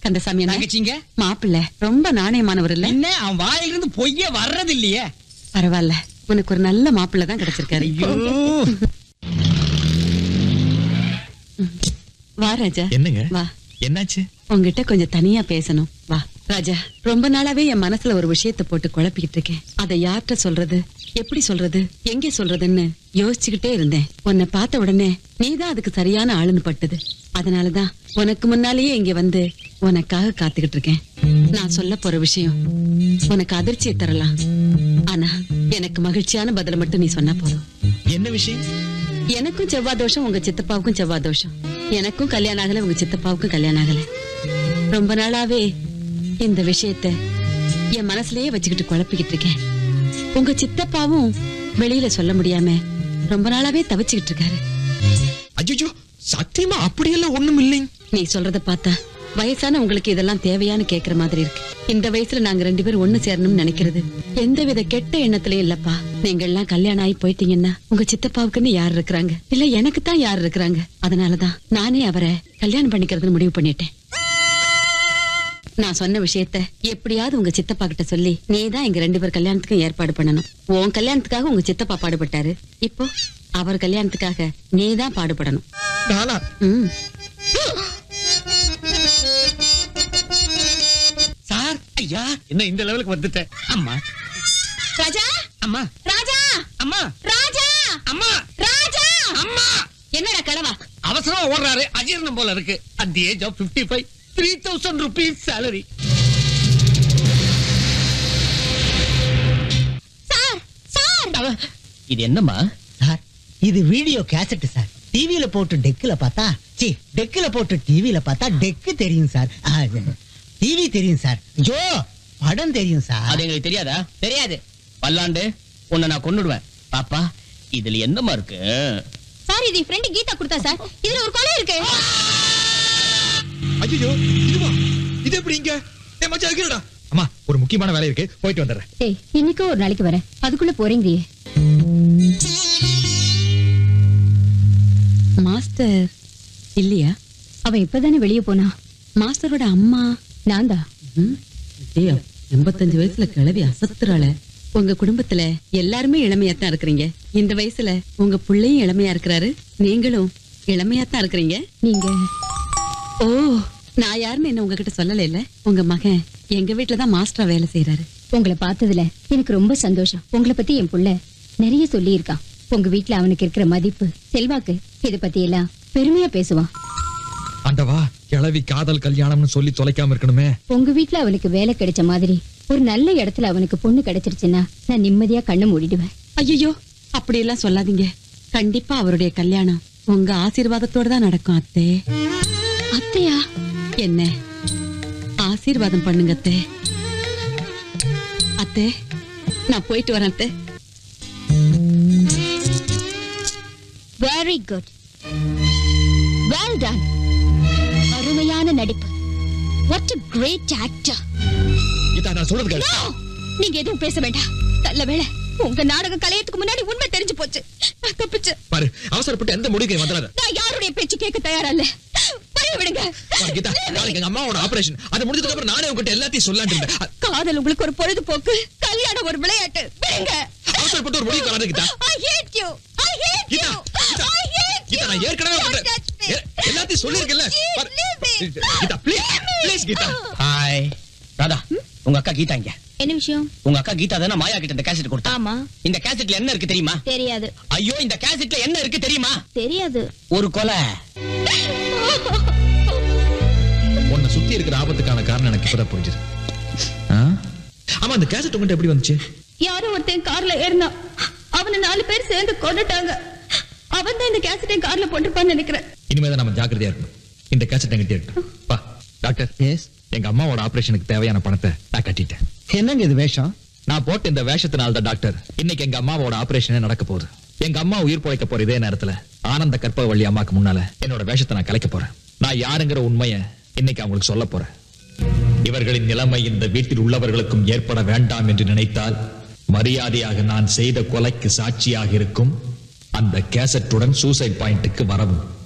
கந்தசாமி அண்ணா தங்கச்சிங்க மாப்பிள்ளை ரொம்ப நாணயமானவர் இல்ல என்ன அவன் வாயிலிருந்து பொய்யே வர்றது இல்லையே பரவாயில்ல உனக்கு ஒரு நல்ல மாப்பிள்ளை தான் கிடைச்சிருக்காரு ஐயோ வா ராஜா என்னங்க வா என்னாச்சு உங்ககிட்ட கொஞ்சம் தனியா பேசணும் வா ராஜா ரொம்ப நாளாவே என் மனசுல ஒரு விஷயத்தை போட்டு குழப்பிக்கிட்டு இருக்கேன் அதை யார்கிட்ட சொல்றது எப்படி சொல்றது எங்க சொல்றதுன்னு யோசிச்சுக்கிட்டே இருந்தேன் உன்னை பார்த்த உடனே நீதான் அதுக்கு சரியான ஆளுன்னு பட்டுது அதனாலதான் உனக்கு முன்னாலேயே இங்க வந்து உனக்காக காத்துக்கிட்டு இருக்கேன் நான் சொல்ல போற விஷயம் உனக்கு அதிர்ச்சியை தரலாம் ஆனா எனக்கு மகிழ்ச்சியான பதில மட்டும் நீ சொன்னா போதும் என்ன விஷயம் எனக்கும் செவ்வாய் தோஷம் உங்க சித்தப்பாவுக்கும் செவ்வாய் தோஷம் எனக்கும் கல்யாணம் ஆகல உங்க சித்தப்பாவுக்கும் கல்யாணம் ஆகல ரொம்ப நாளாவே இந்த விஷயத்த என் மனசுலயே வச்சுக்கிட்டு குழப்பிக்கிட்டு இருக்கேன் உங்க சித்தப்பாவும் வெளியில சொல்ல முடியாம ரொம்ப நாளாவே தவிச்சுக்கிட்டு இருக்காரு அஜிஜோ சத்தியமா அப்படியெல்லாம் ஒண்ணும் இல்லைங்க நீ சொல்றத பார்த்தா வயசான உங்களுக்கு இதெல்லாம் தேவையான்னு கேக்குற மாதிரி இருக்கு இந்த வயசுல நாங்க ரெண்டு பேரும் ஒண்ணு சேரணும்னு நினைக்கிறது எந்தவித கெட்ட எண்ணத்திலயும் இல்லப்பா நீங்க எல்லாம் கல்யாணம் ஆகி போயிட்டீங்கன்னா உங்க சித்தப்பாவுக்குன்னு யார் இருக்கிறாங்க இல்ல எனக்கு தான் யார் இருக்கிறாங்க அதனாலதான் நானே அவரை கல்யாணம் பண்ணிக்கிறதுன்னு முடிவு பண்ணிட்டேன் நான் சொன்ன விஷயத்த எப்படியாவது உங்க சித்தப்பா கிட்ட சொல்லி நீ தான் எங்க ரெண்டு பேர் கல்யாணத்துக்கும் ஏற்பாடு பண்ணணும் உன் கல்யாணத்துக்காக உங்க சித்தப்பா பாடுபட்டாரு இப்போ அவர் கல்யாணத்துக்காக நீ தான் பாடுபடணும் நானா ம் சார் ஐயா என்ன இந்த லெவலுக்கு வந்துட்டேன் அம்மா ராஜா அம்மா ராஜா அம்மா ராஜா அம்மா ராஜா அம்மா என்னடா கடவா அவசரமா ஓடுறாரு அஜீரணம் போல இருக்கு at the age of fifty five three thousand rupees salary sir sir இது என்னம்மா சார் இது வீடியோ கேசட் சார் டிவில போட்டு டெக்குல பார்த்தா சி டெக்குல போட்டு டிவில பார்த்தா டெக்கு தெரியும் சார் டிவி தெரியும் சார் ஜோ படம் தெரியும் சார் அது எங்களுக்கு தெரியாதா தெரியாது பல்லாண்டு உன்னை நான் கொன்னுடுவேன் பாப்பா இதுல என்னம்மா இருக்கு சார் இது ஃப்ரெண்ட் கீதா கொடுத்தா சார் இதுல ஒரு கொலை இருக்கு அஜிஜோ இதுவா இது எப்படி இங்க ஏ மச்சான் இருக்கடா அம்மா ஒரு முக்கியமான வேலை இருக்கு போயிட்டு வந்துடுறேன் ஏய் இன்னைக்கும் ஒரு நாளைக்கு வரேன் அதுக்குள்ள போறீங்கறியே மாஸ்டர் இல்லையா அவன் இப்பதானே வெளியே போனா மாஸ்டரோட அம்மா நான் தான் ம், ஐயோ எண்பத்தஞ்சு வயசுல கிளவி அசத்துறாள உங்க குடும்பத்துல எல்லாருமே இளமையா தான் இருக்கிறீங்க இந்த வயசுல உங்க புள்ளையும் இளமையா இருக்கிறாரு நீங்களும் இளமையா தான் இருக்கிறீங்க நீங்க ஓ நான் யாருன்னு என்ன உங்ககிட்ட சொல்லல இல்ல உங்க மகன் எங்க வீட்டுல தான் மாஸ்டரா வேலை செய்யறாரு உங்களை பார்த்ததுல எனக்கு ரொம்ப சந்தோஷம் உங்களை பத்தி என் புள்ள நிறைய சொல்லி இருக்கான் உங்க வீட்ல அவனுக்கு இருக்கிற மதிப்பு செல்வாக்கு இத பத்தி எல்லாம் பெருமையா பேசுவான் ஆண்டவா கிளவி காதல் கல்யாணம்னு சொல்லி தொலைக்காம இருக்கணுமே உங்க வீட்ல அவனுக்கு வேலை கிடைச்ச மாதிரி ஒரு நல்ல இடத்துல அவனுக்கு பொண்ணு கிடைச்சிருச்சுன்னா நான் நிம்மதியா கண்ணு மூடிடுவேன் ஐயோ அப்படி எல்லாம் சொல்லாதீங்க கண்டிப்பா அவருடைய கல்யாணம் உங்க ஆசீர்வாதத்தோட தான் நடக்கும் அத்தே அத்தையா என்ன ஆசீர்வாதம் பண்ணுங்க அத்தே அத்தே நான் போயிட்டு வரேன் அத்தே வெரி குட் வெல் டன் அருமையான நடிப்பு வாட் a கிரேட் ஆக்டர் இதா நான் சொல்றது கேளு. நீங்க எதுவும் பேச வேண்டாம் நல்ல வேளை உங்க நாடகம் கலையத்துக்கு முன்னாடி உண்மை தெரிஞ்சு போச்சு நான் தப்பிச்சு பாரு அவசரப்பட்டு எந்த முடிவுக்கு வந்துடாத நான் யாருடைய பேச்சு கேட்க தயாரா இல்ல வழி விடுங்க பாரு கீதா நாளைக்கு எங்க அம்மாவோட ஆபரேஷன் அது முடிஞ்சதுக்கு அப்புறம் நானே உங்ககிட்ட எல்லாத்தையும் சொல்லலாம்னு இருந்தேன் அ- காதல் உங்களுக்கு ஒரு பொழுதுபோக்கு கல்யாணம் ஒரு விளையாட்டு விடுங்க அவசரப்பட்டு ஒரு முடிவுக்கு வராது Geetha I hate you. I hate Geetha you. Geetha I hate Geetha நான் you. ஏற்கனவே Don't உங்ககிட்ட touch me. எ- எல்லாத்தையும் சொல்லியிருக்கேன்ல பாரு. Leave me. Geetha please please Geetha hi Radha உங்க அக்கா கீதா இங்க என்ன விஷயம் உங்க அக்கா கீதா தானே மாயா கிட்ட இந்த கேசட் கொடுத்தா ஆமா இந்த கேசட்ல என்ன இருக்கு தெரியுமா தெரியாது ஐயோ இந்த கேசட்ல என்ன இருக்கு தெரியுமா தெரியாது ஒரு கொலை உன்னை சுத்தி இருக்கிற ஆபத்துக்கான காரணம் எனக்கு இப்பதான் புரிஞ்சுது ஆ? ஆமா அந்த கேசட் உங்ககிட்ட எப்படி வந்துச்சு யாரோ ஒருத்தன் கார்ல ஏறினான் அவனை நாலு பேர் சேர்ந்து கொண்டுட்டாங்க அவன் தான் இந்த கேசட்டையும் கார்ல போட்டிருப்பான்னு நினைக்கிறேன் இனிமே தான் நம்ம ஜாக்கிரதையா இருக்கணும் இந்த கேசட் என்கிட்ட இருக்கு பா டாக்டர் எஸ் எங்க அம்மாவோட ஆபரேஷனுக்கு தேவையான பணத்தை நான் கட்டிட்டேன் என்னங்க இது வேஷம் நான் போட்ட இந்த வேஷத்தினால தான் டாக்டர் இன்னைக்கு எங்க அம்மாவோட ஆபரேஷனே நடக்க போகுது எங்க அம்மா உயிர் பிழைக்க போற இதே நேரத்துல ஆனந்த கற்பவள்ளி அம்மாக்கு முன்னால என்னோட வேஷத்தை நான் கலைக்க போறேன் நான் யாருங்கிற உண்மையை இன்னைக்கு அவங்களுக்கு சொல்ல போறேன் இவர்களின் நிலைமை இந்த வீட்டில் உள்ளவர்களுக்கும் ஏற்பட வேண்டாம் என்று நினைத்தால் மரியாதையாக நான் செய்த கொலைக்கு சாட்சியாக இருக்கும் அந்த கேசட்டுடன் சூசைட் பாயிண்ட்டுக்கு வரவும்